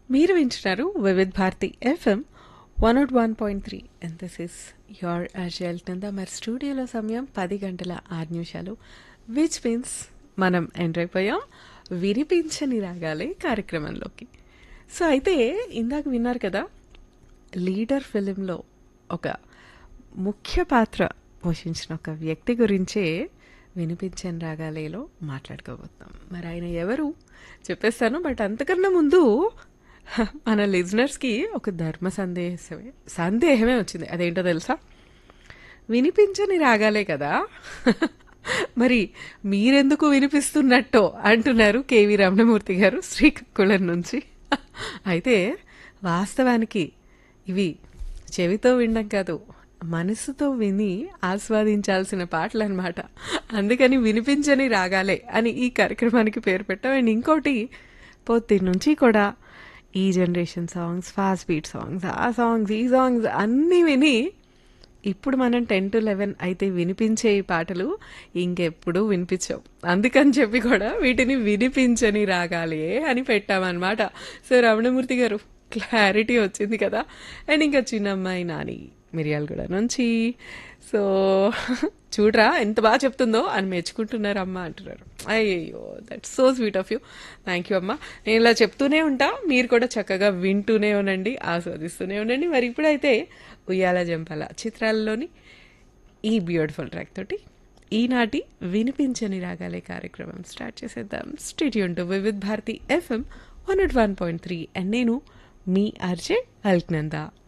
మీరు వింటున్నారు Vividh Bharati FM one nought one point three and this is your అజయల్ కింద మరి స్టూడియోలో సమయం పది గంటల ఆరు నిమిషాలు విచ్ మీన్స్ మనం ఎంటర్ అయిపోయాం వినిపించని రాగాలే కార్యక్రమంలోకి సో అయితే ఇందాక విన్నారు కదా లీడర్ ఫిలింలో ఒక ముఖ్య పాత్ర పోషించిన ఒక వ్యక్తి గురించే వినిపించని రాగాలేలో మాట్లాడుకోబోతాం మరి ఆయన ఎవరు చెప్పేస్తాను బట్ అంతకన్నా ముందు మన లిజనర్స్కి ఒక ధర్మ సందేహమే సందేహమే వచ్చింది అదేంటో తెలుసా వినిపించని రాగాలే కదా మరి మీరెందుకు వినిపిస్తున్నట్టో అంటున్నారు కేవీ రమణమూర్తి గారు శ్రీకాకుళం నుంచి అయితే వాస్తవానికి ఇవి చెవితో వినడం కాదు మనసుతో విని ఆస్వాదించాల్సిన పాటలు అనమాట అందుకని వినిపించని రాగాలే అని ఈ కార్యక్రమానికి పేరు పెట్టాం అండ్ ఇంకోటి పొద్దు నుంచి కూడా ఈ generation songs fast beat songs ఆ సాంగ్స్ ఈ సాంగ్స్ అన్నీ విని ఇప్పుడు మనం టెన్ టు లెవెన్ అయితే వినిపించే ఈ పాటలు ఇంకెప్పుడు వినిపించవు అందుకని చెప్పి కూడా వీటిని వినిపించని రాగాలి అని పెట్టామన్నమాట సో రమణమూర్తి గారు క్లారిటీ వచ్చింది కదా అండ్ ఇంకా చిన్నమ్మాయి నాని మిరియాలగూడ నుంచి సో చూడరా ఎంత బాగా చెప్తుందో అని మెచ్చుకుంటున్నారు అమ్మ అంటున్నారు అయ్యో that so sweet of you thank you అమ్మ నేను ఇలా చెప్తూనే ఉంటా మీరు కూడా చక్కగా వింటూనే ఉండండి ఆస్వాదిస్తూనే ఉండండి మరి ఇప్పుడైతే ఉయ్యాల జంపాల చిత్రాలలోని ఈ బ్యూటిఫుల్ ట్రాక్ తోటి ఈనాటి వినిపించని రాగాలే కార్యక్రమం స్టార్ట్ చేసేద్దాం stadium to Vividh Bharati FM one nought one point three and నేను మీ ఆర్జే అల్క్నందా